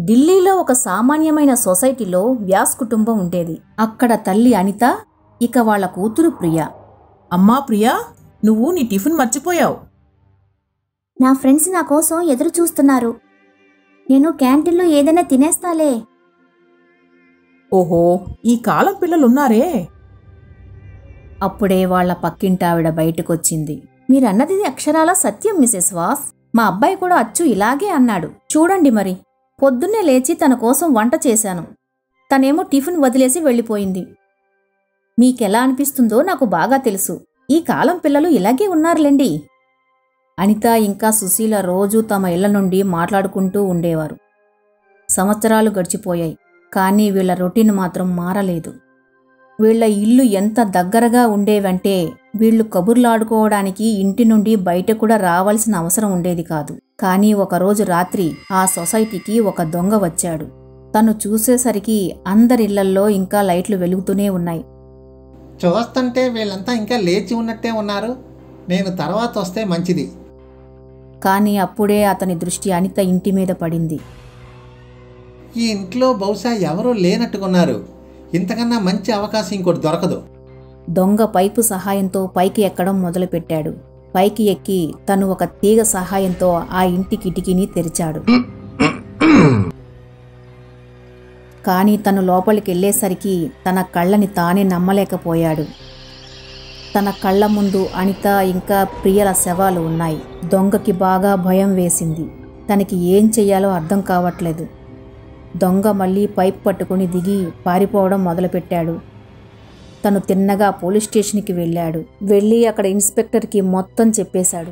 ఢిల్లీలో ఒక సామాన్యమైన సొసైటీలో వ్యాస్ కుటుంబం ఉండేది అక్కడ తల్లి అనిత ఇక వాళ్ళ కూతురు ప్రియ అమ్మా ప్రియా నువ్వు నీ టిఫిన్ మర్చిపోయావు నా ఫ్రెండ్స్ నా కోసం ఎదురు చూస్తున్నారు నేను క్యాంటీన్లో ఏదైనా తినేస్తాలే ఓహో ఈ కాలం పిల్లలున్నారే అప్పుడే వాళ్ళ పక్కింటావిడ బయటకొచ్చింది మీరన్నది అక్షరాల సత్యం మిసెస్ వాస్ మా అబ్బాయి కూడా అచ్చు ఇలాగే అన్నాడు చూడండి మరి పొద్దున్నే లేచి తన కోసం వంట చేశాను తనేమో టిఫిన్ వదిలేసి వెళ్ళిపోయింది మీకెలా అనిపిస్తుందో నాకు బాగా తెలుసు ఈ కాలం పిల్లలు ఇలాగే ఉన్నారులేండి అనిత ఇంకా సుశీల రోజూ తమ ఇళ్ల నుండి మాట్లాడుకుంటూ ఉండేవారు సంవత్సరాలు గడిచిపోయాయి కానీ వీళ్ళ రొటీన్ మాత్రం మారలేదు వీళ్ళ ఇల్లు ఎంత దగ్గరగా ఉండేవంటే వీళ్ళు కబుర్లాడుకోవడానికి ఇంటి నుండి బయట కూడా రావాల్సిన అవసరం ఉండేది కాదు కానీ ఒకరోజు రాత్రి ఆ సొసైటీకి ఒక దొంగ వచ్చాడు తను చూసేసరికి అందరిళ్లల్లో ఇంకా లైట్లు వెలుగుతూనే ఉన్నాయి చూస్తుంటే వీళ్ళంతా ఇంకా లేచి ఉన్నట్టే ఉన్నారు నేను తర్వాత వస్తే మంచిది కానీ అప్పుడే అతని దృష్టి అనిత ఇంటి మీద పడింది ఈ ఇంట్లో బహుశా ఎవరూ లేనట్టుకున్నారు ఇంతకన్నా మంచి అవకాశం ఇంకోటి దొరకదు దొంగ పైపు సహాయంతో పైకి ఎక్కడం మొదలుపెట్టాడు పైకి ఎక్కి తను ఒక తీగ సహాయంతో ఆ ఇంటి కిటికీని తెరిచాడు కానీ తను లోపలికి వెళ్ళేసరికి తన కళ్ళని తానే నమ్మలేకపోయాడు తన కళ్ళ ముందు అనిత ఇంకా ప్రియల శవాలు ఉన్నాయి దొంగకి బాగా భయం వేసింది తనకి ఏం చెయ్యాలో అర్థం కావట్లేదు దొంగ మళ్ళీ పైప్ పట్టుకుని దిగి పారిపోవడం మొదలుపెట్టాడు తను తిన్నగా పోలీస్ స్టేషన్కి వెళ్ళాడు వెళ్ళి అక్కడ ఇన్స్పెక్టర్కి మొత్తం చెప్పేశాడు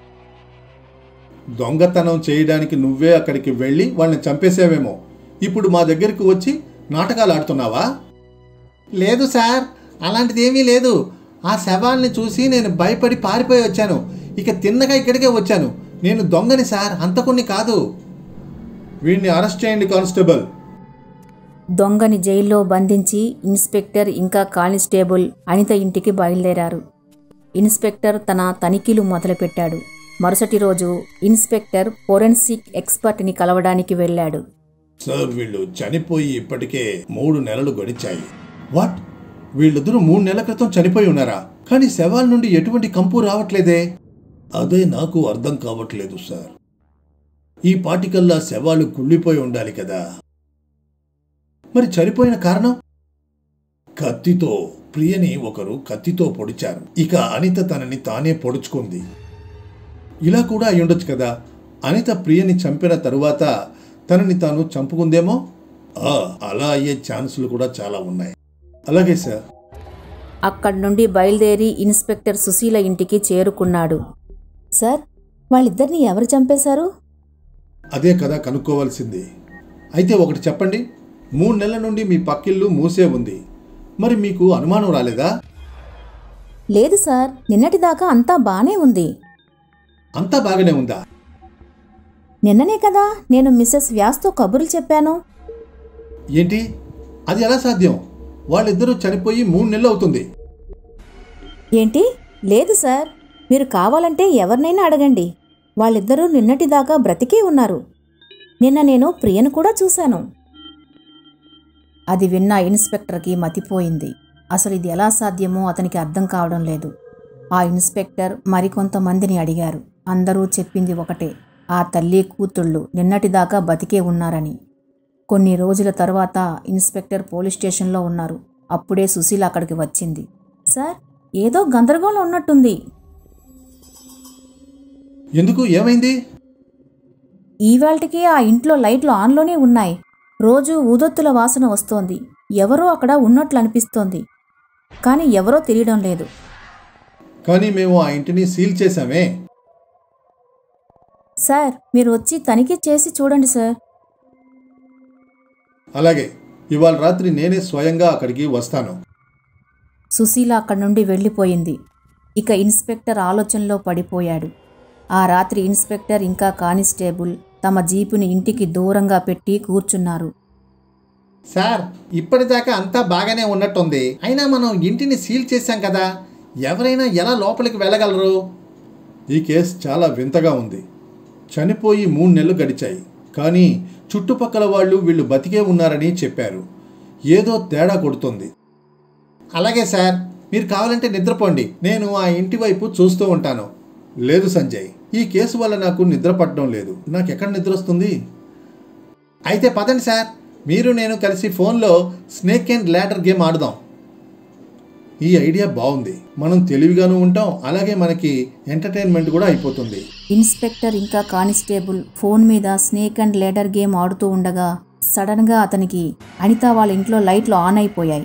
దొంగతనం చేయడానికి నువ్వే అక్కడికి వెళ్ళి వాళ్ళని చంపేసావేమో ఇప్పుడు మా దగ్గరికి వచ్చి నాటకాలు ఆడుతున్నావా లేదు సార్ అలాంటిది ఏమీ లేదు ఆ శవాల్ని చూసి నేను భయపడి పారిపోయి వచ్చాను ఇక తిన్నగా ఇక్కడికే వచ్చాను నేను దొంగని సార్ అంతకుణ్ణి కాదు వీడిని అరెస్ట్ చేయండి కానిస్టేబుల్ దొంగని జైల్లో బంధించి ఇన్స్పెక్టర్ ఇంకా కానిస్టేబుల్ అనిత ఇంటికి బయలుదేరారు ఇన్స్పెక్టర్ తన తనిఖీలు మొదలుపెట్టాడు మరుసటి రోజు ఇన్స్పెక్టర్ ఫోరెన్సిక్ ఎక్స్పర్ట్ని కలవడానికి వెళ్ళాడు సార్ వీళ్ళు చనిపోయి ఇప్పటికే మూడు నెలలు గడిచాయి వాట్ వీళ్ళిద్దరూ మూడు నెలల క్రితం చనిపోయి ఉన్నారా కానీ శవాల నుండి ఎటువంటి కంపు రావట్లేదే అదే నాకు అర్థం కావట్లేదు సార్ ఈ పాటికల్లా శవాలు కుళ్ళిపోయి ఉండాలి కదా మరి చనిపోయిన కారణం కత్తితో ప్రియని ఒకరు కత్తితో పొడిచారు ఇక అనిత తనని తానే పొడుచుకుంది ఇలా కూడా అయ్యుండొచ్చు కదా అనిత ప్రియని చంపిన తరువాత తనని తాను చంపుకుందేమో ఆ, అలా అయ్యే ఛాన్సులు కూడా చాలా ఉన్నాయి అలాగే సార్ అక్కడి నుండి బయలుదేరి ఇన్స్పెక్టర్ సుశీల ఇంటికి చేరుకున్నాడు సార్ వాళ్ళిద్దరిని ఎవరు చంపేశారు అదే కదా కనుక్కోవాల్సింది అయితే ఒకటి చెప్పండి మూడు నెలల నుండి మీ పక్కిల్లు మూసే ఉంది మరి మీకు అనుమానం రాలేదా లేదు సార్ నిన్నటిదాకా అంతా బానే ఉంది అంతా బాగానే ఉందా నిన్ననే కదా నేను మిస్సెస్ వ్యాస్తో కబుర్లు చెప్పాను ఏంటి అది ఎలా సాధ్యం వాళ్ళిద్దరూ చనిపోయి మూడు నెలలు అవుతుంది ఏంటి లేదు సార్ మీరు కావాలంటే ఎవరినైనా అడగండి వాళ్ళిద్దరూ నిన్నటిదాకా బ్రతికే ఉన్నారు నిన్న నేను ప్రియను కూడా చూశాను అది విన్న ఇన్స్పెక్టర్కి మతిపోయింది అసలు ఇది ఎలా సాధ్యమో అతనికి అర్థం కావడం లేదు ఆ ఇన్స్పెక్టర్ మరికొంతమందిని అడిగారు అందరూ చెప్పింది ఒకటే ఆ తల్లి కూతుళ్ళు నిన్నటిదాకా బతికే ఉన్నారని కొన్ని రోజుల తర్వాత ఇన్స్పెక్టర్ పోలీస్ స్టేషన్లో ఉన్నారు అప్పుడే సుశీల అక్కడికి వచ్చింది సార్ ఏదో గందరగోళం ఉన్నట్టుంది ఎందుకు ఏమైంది ఈవేళకి ఆ ఇంట్లో లైట్లు ఆన్లోనే ఉన్నాయి రోజు ఊదొత్తుల వాసన వస్తోంది ఎవరో అక్కడ ఉన్నట్లు అనిపిస్తోంది కానీ ఎవరో తెలియడం లేదు కానీ మేము ఆ ఇంటిని సీల్ చేశామే సార్ మీరు వచ్చి తనిఖీ చేసి చూడండి సార్ అలాగే ఇవాళ రాత్రి నేనే స్వయంగా అక్కడికి వస్తాను సుశీల అక్కడి నుండి వెళ్ళిపోయింది ఇక ఇన్స్పెక్టర్ ఆలోచనలో పడిపోయాడు ఆ రాత్రి ఇన్స్పెక్టర్ ఇంకా కానిస్టేబుల్ తమ జీపుని ఇంటికి దూరంగా పెట్టి కూర్చున్నారు సార్ ఇప్పటిదాకా అంతా బాగానే ఉన్నట్టుంది అయినా మనం ఇంటిని సీల్ చేశాం కదా ఎవరైనా ఎలా లోపలికి వెళ్ళగలరు ఈ కేసు చాలా వింతగా ఉంది చనిపోయి మూడు నెలలు గడిచాయి కానీ చుట్టుపక్కల వాళ్ళు వీళ్ళు బతికే ఉన్నారని చెప్పారు ఏదో తేడా కొడుతుంది అలాగే సార్ మీరు కావాలంటే నిద్రపోండి నేను ఆ ఇంటి వైపు చూస్తూ ఉంటాను లేదు సంజయ్ ఈ కేసు వల్ల నాకు నిద్ర పట్టడం లేదు నాకు ఎక్కడ నిద్ర వస్తుంది అయితే పదండి సార్ మీరు నేను కలిసి ఫోన్లో స్నేక్ అండ్ ల్యాడర్ గేమ్ ఆడుదాం ఈ ఐడియా బాగుంది మనం తెలివిగాను ఉంటాం అలాగే మనకి ఎంటర్టైన్మెంట్ కూడా అయిపోతుంది ఇన్స్పెక్టర్ ఇంకా కానిస్టేబుల్ ఫోన్ మీద స్నేక్ అండ్ లేడర్ గేమ్ ఆడుతూ ఉండగా సడన్గా అతనికి అనిత వాళ్ళ ఇంట్లో లైట్లు ఆన్ అయిపోయాయి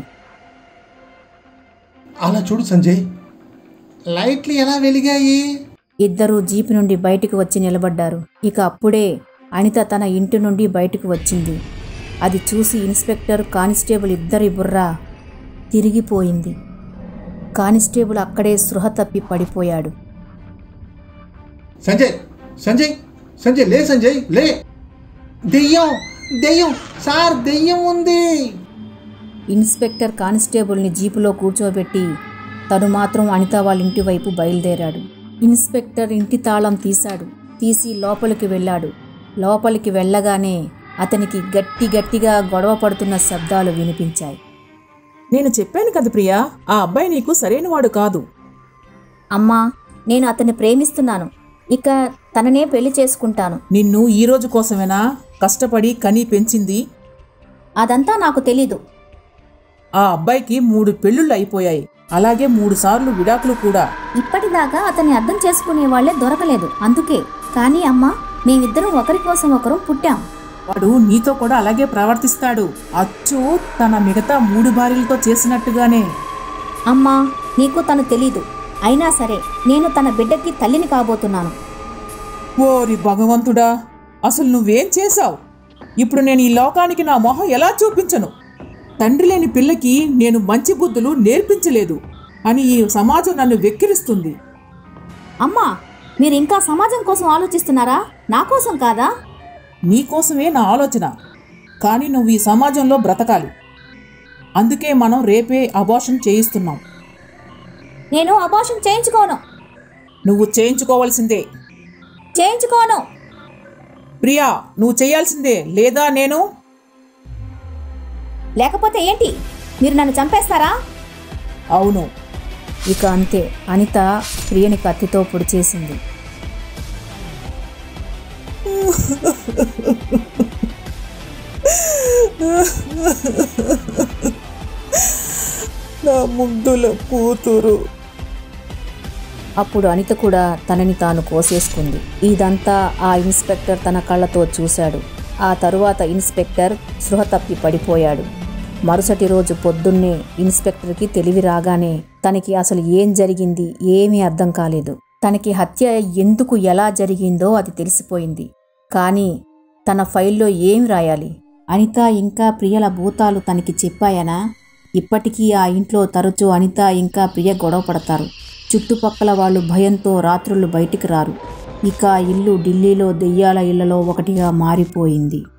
అలా చూడు సంజయ్ లైట్లు ఎలా వెలిగాయి ఇద్దరూ జీపు నుండి బయటకు వచ్చి నిలబడ్డారు ఇక అప్పుడే అనిత తన ఇంటి నుండి బయటకు వచ్చింది అది చూసి ఇన్స్పెక్టర్ కానిస్టేబుల్ ఇద్దరి బుర్ర తిరిగిపోయింది కానిస్టేబుల్ అక్కడే స్పృహ తప్పి పడిపోయాడు సంజయ్ సంజయ్ సంజయ్ లే సంజయ్ లే దెయ్యం దెయ్యం సార్ దెయ్యం ఉంది ఇన్స్పెక్టర్ కానిస్టేబుల్ని జీపులో కూర్చోబెట్టి తను మాత్రం అనిత వాళ్ళ ఇంటి వైపు బయలుదేరాడు ఇన్స్పెక్టర్ ఇంటి తాళం తీశాడు తీసి లోపలికి వెళ్ళాడు లోపలికి వెళ్ళగానే అతనికి గట్టి గట్టిగా గొడవ పడుతున్న శబ్దాలు వినిపించాయి నేను చెప్పాను కదా ప్రియా ఆ అబ్బాయి నీకు సరైనవాడు కాదు అమ్మా నేను అతన్ని ప్రేమిస్తున్నాను ఇక తననే పెళ్లి చేసుకుంటాను నిన్ను ఈ రోజు కోసమేనా కష్టపడి కని పెంచింది అదంతా నాకు తెలీదు ఆ అబ్బాయికి మూడు పెళ్ళిళ్ళు అయిపోయాయి అలాగే మూడు సార్లు విడాకులు కూడా ఇప్పటిదాకా అతన్ని అర్థం చేసుకునే వాళ్లే దొరకలేదు అందుకే కానీ అమ్మా మేమిద్దరం ఒకరి కోసం ఒకరం పుట్టాం వాడు నీతో కూడా అలాగే ప్రవర్తిస్తాడు అచ్చు తన మిగతా మూడు భార్యలతో చేసినట్టుగానే అమ్మా నీకు తను తెలీదు అయినా సరే నేను తన బిడ్డకి తల్లిని కాబోతున్నాను ఓరి భగవంతుడా అసలు నువ్వేం చేశావు ఇప్పుడు నేను ఈ లోకానికి నా మొహం ఎలా చూపించను తండ్రి లేని పిల్లకి నేను మంచి బుద్ధులు నేర్పించలేదు అని ఈ సమాజం నన్ను వెక్కిరిస్తుంది అమ్మా మీరు ఇంకా సమాజం కోసం ఆలోచిస్తున్నారా నా కోసం కాదా నీకోసమే నా ఆలోచన కానీ నువ్వు ఈ సమాజంలో బ్రతకాలి అందుకే మనం రేపే అబార్షన్ చేయిస్తున్నాం నేను అబార్షన్ చేయించుకోను నువ్వు చేయించుకోవాల్సిందే చేయించుకోను ప్రియా నువ్వు చేయాల్సిందే లేదా నేను లేకపోతే ఏంటి మీరు నన్ను చంపేస్తారా అవును ఇక అంతే అనిత ప్రియని కత్తితో పొడిచేసింది నా ముద్దుల కూతురు అప్పుడు అనిత కూడా తనని తాను కోసేసుకుంది ఇదంతా ఆ ఇన్స్పెక్టర్ తన కళ్ళతో చూశాడు ఆ తరువాత ఇన్స్పెక్టర్ స్పృహ తప్పి పడిపోయాడు మరుసటి రోజు పొద్దున్నే ఇన్స్పెక్టర్కి తెలివి రాగానే తనకి అసలు ఏం జరిగింది ఏమీ అర్థం కాలేదు తనకి హత్య ఎందుకు ఎలా జరిగిందో అది తెలిసిపోయింది కానీ తన ఫైల్లో ఏం రాయాలి అనిత ఇంకా ప్రియల భూతాలు తనకి చెప్పాయనా ఇప్పటికీ ఆ ఇంట్లో తరచూ అనిత ఇంకా ప్రియ గొడవ పడతారు చుట్టుపక్కల వాళ్ళు భయంతో రాత్రులు బయటికి రారు ఇక ఆ ఇల్లు ఢిల్లీలో దెయ్యాల ఇళ్లలో ఒకటిగా మారిపోయింది